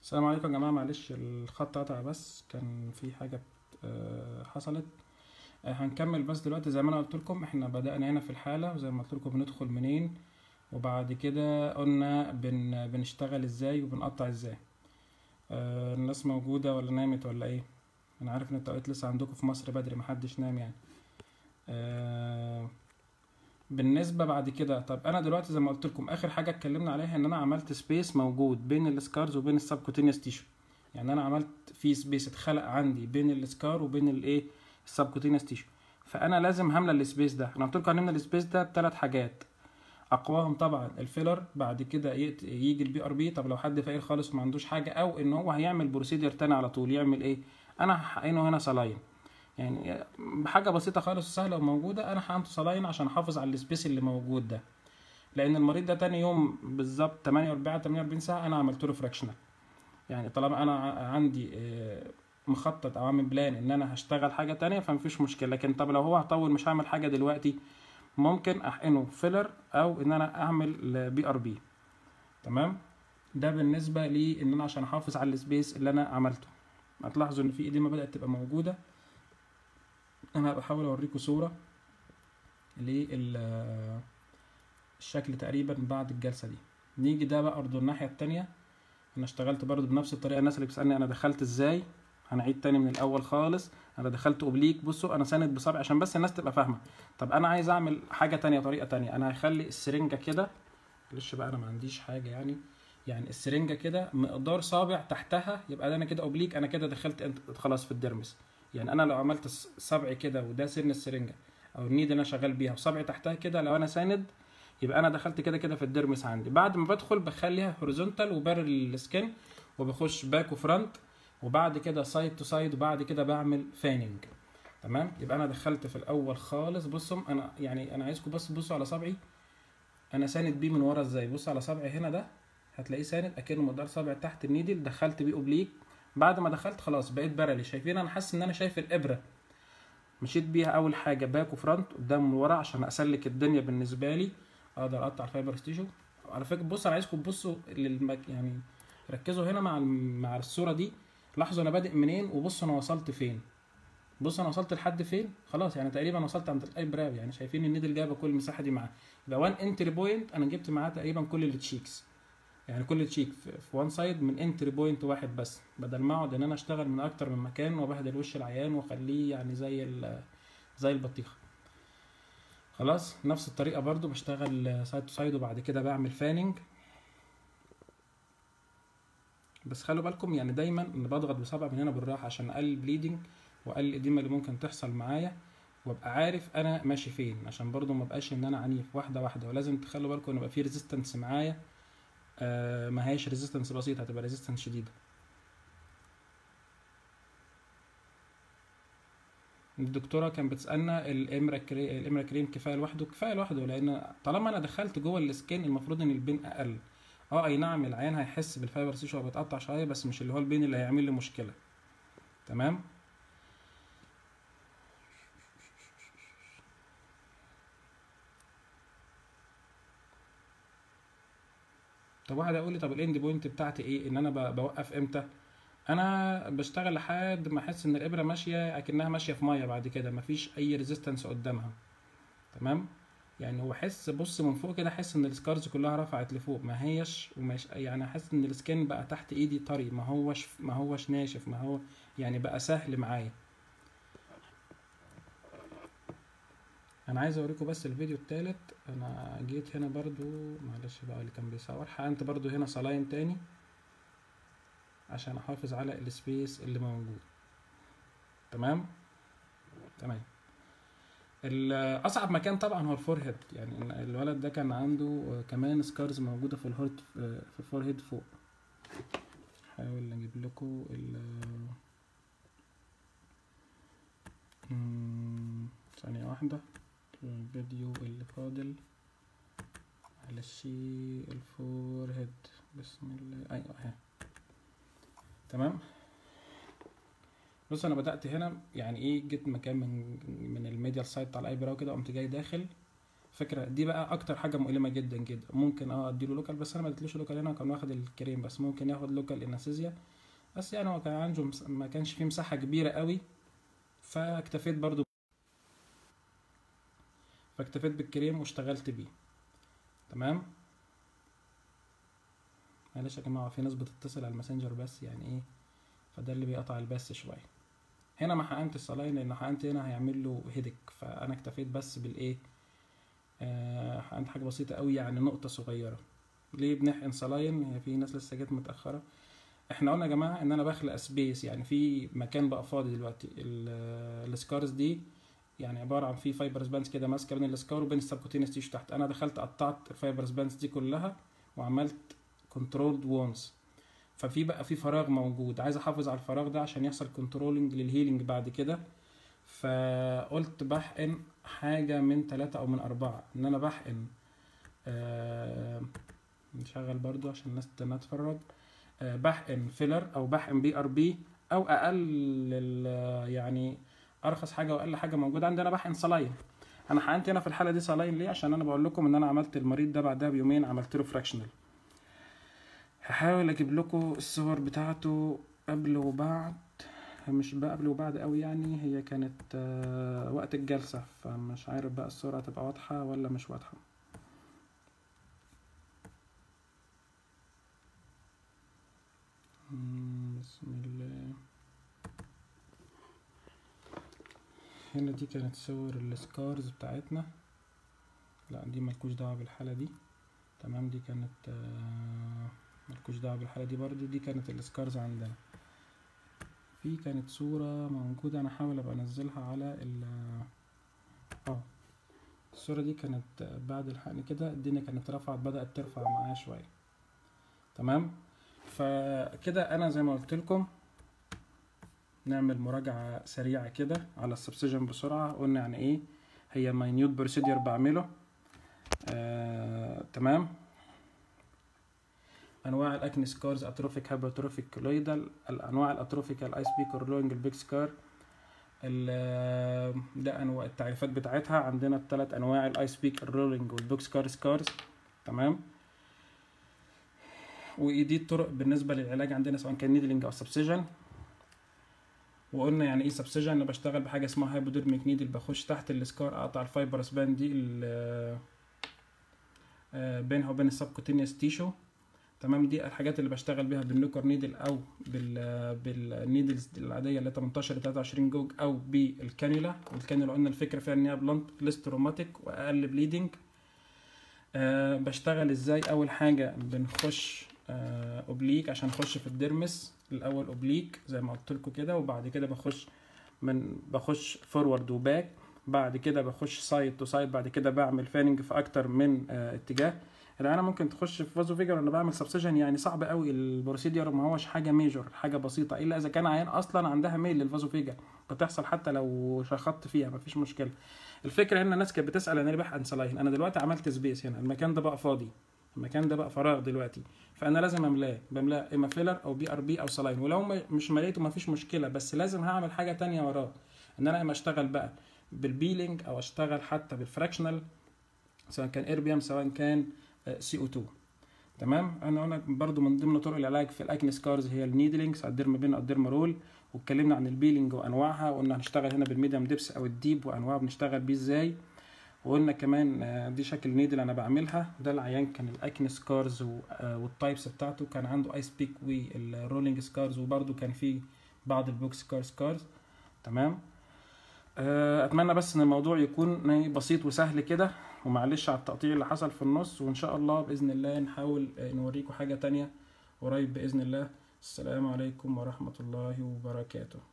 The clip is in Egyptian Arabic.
السلام عليكم يا جماعة معلش الخط قطع بس كان في حاجة آه، حصلت آه، هنكمل بس دلوقتي زي ما انا قلت لكم احنا بدأنا هنا في الحالة وزي ما قلت لكم بندخل منين وبعد كده قلنا بن بنشتغل ازاي وبنقطع ازاي آه، الناس موجودة ولا نامت ولا ايه انا عارف ان التوقيت لسه عندكم في مصر بدري محدش نام يعني آه، بالنسبة بعد كده طب انا دلوقتي زي ما قلت لكم اخر حاجة اتكلمنا عليها ان انا عملت سبيس موجود بين السكارز وبين السبكوتينيوس تيشو يعني انا عملت في سبيس اتخلق عندي بين السكار وبين الايه السبكوتينيوس تيشو فانا لازم هملى السبيس ده انا قلت لكم هنملى السبيس ده بثلاث حاجات اقواهم طبعا الفيلر بعد كده يت- يجي البي ار بي طب لو حد فقير خالص وما عندوش حاجه او ان هو هيعمل بروسيدر تاني على طول يعمل ايه انا هحقنه هنا صلاين يعني بحاجه بسيطه خالص وسهله وموجوده انا هحقنه صلاين عشان احافظ على السبيس اللي موجود ده لان المريض ده تاني يوم بالظبط 48 48 ساعه انا عملت له فراكشنال يعني طالما انا ع- عندي آه، مخطط او عامل بلان ان انا هشتغل حاجه تانية فمفيش مشكله لكن طب لو هو هطول مش هعمل حاجه دلوقتي ممكن احقنه فيلر او ان انا اعمل بي ار بي تمام ده بالنسبه لي ان انا عشان احافظ على السبيس اللي انا عملته هتلاحظوا ان في ايديما بدات تبقى موجوده انا بحاول اوريكم صوره لل الشكل تقريبا بعد الجلسه دي نيجي ده بقى برضه الناحيه التانية انا اشتغلت برضه بنفس الطريقه الناس اللي بتسالني انا دخلت ازاي هنعيد تاني من الاول خالص انا دخلت اوبليك بصوا انا ساند بصبعي عشان بس الناس تبقى فاهمه طب انا عايز اعمل حاجه تانية طريقه تانية انا هخلي السرنجه كده معلش بقى انا ما عنديش حاجه يعني يعني السرنجه كده مقدار صابع تحتها يبقى ده انا كده اوبليك انا كده دخلت انت- خلاص في الدرمس يعني انا لو عملت ص- صبعي كده وده سن السرنجه او النيد اللي انا شغال بيها وصبعي تحتها كده لو انا ساند يبقى انا دخلت كده كده في الدرمس عندي بعد ما بدخل بخليها هوريزونتال وبارل السكن وبخش باك وفرونت وبعد كده سايد تو سايد وبعد كده بعمل فاننج تمام يبقى انا دخلت في الاول خالص بصوا انا يعني انا عايزكم بس تبصوا على صبعي انا ساند بيه من ورا ازاي بص على صبعي هنا ده هتلاقيه ساند اكنه مقدار صبع تحت النيدل دخلت بيه اوبليك بعد ما دخلت خلاص بقيت بارلي شايفين انا حاسس ان انا شايف الابره مشيت بيها اول حاجه باك وفرونت قدام وورا عشان اسلك الدنيا بالنسبه لي اقدر اقطع الفايبر ستيشن على فكره بص انا عايزكم تبصوا للمك... يعني ركزوا هنا مع الم- مع الصوره دي لاحظوا انا بادئ منين وبصوا انا وصلت فين بص انا وصلت لحد فين خلاص يعني تقريبا وصلت عند الايبراو يعني شايفين النيدل جايبه كل المساحه دي معاه يبقى وان انتري بوينت انا جبت معاه تقريبا كل التشيكس يعني كل تشيك في في وان سايد من انتري بوينت واحد بس بدل ما اقعد ان انا اشتغل من اكتر من مكان وابهدل وش العيان واخليه يعني زي ال- زي البطيخه خلاص نفس الطريقه برضو بشتغل سايد تو سايد وبعد كده بعمل فاننج بس خلوا بالكم يعني دايما ان بضغط بصبع من هنا بالراحه عشان اقلل بليدنج واقلل الاديمه اللي ممكن تحصل معايا وابقى عارف انا ماشي فين عشان برضو ما بقاش ان انا عنيف واحده واحده ولازم تخلوا بالكم ان يبقى في ريزيستنس معايا آه ما هيش ريزيستنس بسيطه هتبقى ريزيستنس شديده الدكتوره كان بتسالنا الامرا كري... الامرا كريم كفايه لوحده كفايه لوحده لان طالما انا دخلت جوه السكين المفروض ان البين اقل اه اي نعم العيان هيحس بالفايبر تيشو وهو بيتقطع شويه بس مش اللي هو البين اللي هيعمل لي مشكله تمام طب واحد هيقول لي طب الاند بوينت بتاعتي ايه ان انا ب- بوقف امتى انا بشتغل لحد ما احس ان الابره ماشيه اكنها ماشيه في ميه بعد كده مفيش اي ريزيستنس قدامها تمام يعني هو حس بص من فوق كده احس ان السكارز كلها رفعت لفوق ما هيش ومش يعني احس ان السكين بقى تحت ايدي طري ما هوش ما هوش ناشف ما هو يعني بقى سهل معايا انا عايز اوريكم بس الفيديو التالت انا جيت هنا برضو معلش بقى اللي كان بيصور حقنت برضو هنا صلاين تاني عشان احافظ على السبيس اللي موجود تمام تمام ال- اصعب مكان طبعا هو الفور هيد يعني الولد ده كان عنده آه، كمان سكارز موجوده في الهورت في الفور هيد فوق حاول اجيب لكم ال مم، ثانيه واحده الفيديو اللي فاضل معلش الفور هيد بسم الله ايوه اهي تمام بص انا بدات هنا يعني ايه جيت مكان من من الميديال سايد بتاع الايبراو كده قمت جاي داخل فكره دي بقى اكتر حاجه مؤلمه جدا جدا ممكن اه اديله لوكال بس انا ما اديتلوش لوكال هنا وكان واخد الكريم بس ممكن ياخد لوكال انستيزيا بس يعني هو كان عنده مس... ما كانش فيه مساحه كبيره قوي فاكتفيت برضو فاكتفيت بالكريم واشتغلت بيه تمام معلش يا جماعه في ناس بتتصل على الماسنجر بس يعني ايه فده اللي بيقطع البث شويه هنا ما حقنت الصلاين لان حقنت هنا هيعمل له هيدك فانا اكتفيت بس بالايه آه حقنت حاجه بسيطه قوي يعني نقطه صغيره ليه بنحقن صلاين هي في ناس لسه جت متاخره احنا قلنا يا جماعه ان انا بخلق سبيس يعني في مكان بقى فاضي دلوقتي السكارز دي يعني عباره عن في فايبرز بانز كده ماسكه بين السكار وبين السبكوتينس تيشو تحت انا دخلت قطعت الفايبرز بانز دي كلها وعملت كنترولد وونز ففي بقى في فراغ موجود عايز احافظ على الفراغ ده عشان يحصل كنترولنج للهيلينج بعد كده فقلت بحقن حاجة من ثلاثة أو من أربعة إن أنا بحقن آه نشغل برضو عشان الناس تتفرج آه بحقن فيلر أو بحقن بي ار بي أو أقل يعني أرخص حاجة وأقل حاجة موجودة عندي أنا بحقن صلاين أنا حقنت هنا في الحالة دي صلاين ليه عشان أنا بقول لكم إن أنا عملت المريض ده بعدها بيومين عملت له فراكشنال هحاول اجيب لكم الصور بتاعته قبل وبعد مش بقى قبل وبعد قوي يعني هي كانت آه وقت الجلسة فمش عارف بقى الصورة هتبقى واضحة ولا مش واضحة بسم الله هنا دي كانت صور السكارز بتاعتنا لا دي ملكوش دعوة بالحالة دي تمام دي كانت آه ملكوش دعوة بالحالة دي برضو دي كانت السكارز عندنا في كانت صورة موجودة أنا هحاول أبقى أنزلها على ال اه الصورة دي كانت بعد الحقن كده الدنيا كانت رفعت بدأت ترفع معايا شوية تمام فكده أنا زي ما قلت لكم نعمل مراجعة سريعة كده على السبسيجن بسرعة قلنا يعني إيه هي ماينيوت بروسيدير بعمله آه، تمام انواع الاكني سكارز اتروفيك هايبرتروفيك كولويدال الانواع الاتروفيك الايس بي كورلوينج البيك سكار ده انواع التعريفات بتاعتها عندنا الثلاث انواع الايس بيك الرولينج والبوك سكار سكارز تمام ودي الطرق بالنسبه للعلاج عندنا سواء كان نيدلينج او سبسيجن وقلنا يعني ايه سبسيجن انا بشتغل بحاجه اسمها هايبوديرميك نيدل بخش تحت السكار اقطع الفايبرس باند دي بينها وبين السبكوتينيوس تيشو تمام دي الحاجات اللي بشتغل بيها بالنوكر نيدل او بال بالنيدلز العاديه اللي 18 ل 23 جوج او بالكانيولا والكانيولا قلنا الفكره فيها ان هي بلانت ليس تروماتيك واقل بليدنج أه بشتغل ازاي اول حاجه بنخش أه اوبليك عشان نخش في الديرمس الاول اوبليك زي ما قلت لكم كده وبعد كده بخش من بخش فورورد وباك بعد كده بخش سايد تو سايد بعد كده بعمل فاننج في اكتر من أه اتجاه العيانه ممكن تخش في فازو فيجر وانا بعمل سبسيجن يعني صعب قوي البروسيدير ما هوش حاجه ميجور حاجه بسيطه الا اذا كان عيان اصلا عندها ميل للفازو فيجر بتحصل حتى لو شخطت فيها مفيش مشكله الفكره هنا الناس كانت بتسال انا ليه بحقن صلاين انا دلوقتي عملت سبيس هنا المكان ده بقى فاضي المكان ده بقى فراغ دلوقتي فانا لازم املاه بملاه اما فيلر او بي ار بي او صلاين ولو مش مليته مفيش مشكله بس لازم هعمل حاجه تانية وراه ان انا اما اشتغل بقى بالبيلينج او اشتغل حتى بالفراكشنال سواء كان اربيوم سواء كان سي او 2 تمام انا قلنا برضو من ضمن طرق العلاج في الاكني سكارز هي النيدلينجز الديرما بين الديرما رول واتكلمنا عن البيلينج وانواعها وقلنا هنشتغل هنا بالميديم ديبس او الديب وانواع بنشتغل بيه ازاي وقلنا كمان دي شكل نيدل انا بعملها ده العيان كان الاكني سكارز والتايبس بتاعته كان عنده ايس بيك والرولينج سكارز وبرضو كان في بعض البوك سكار سكارز تمام اتمنى بس ان الموضوع يكون بسيط وسهل كده ومعلش على التقطيع اللي حصل في النص وان شاء الله باذن الله نحاول نوريكم حاجه تانية قريب باذن الله السلام عليكم ورحمه الله وبركاته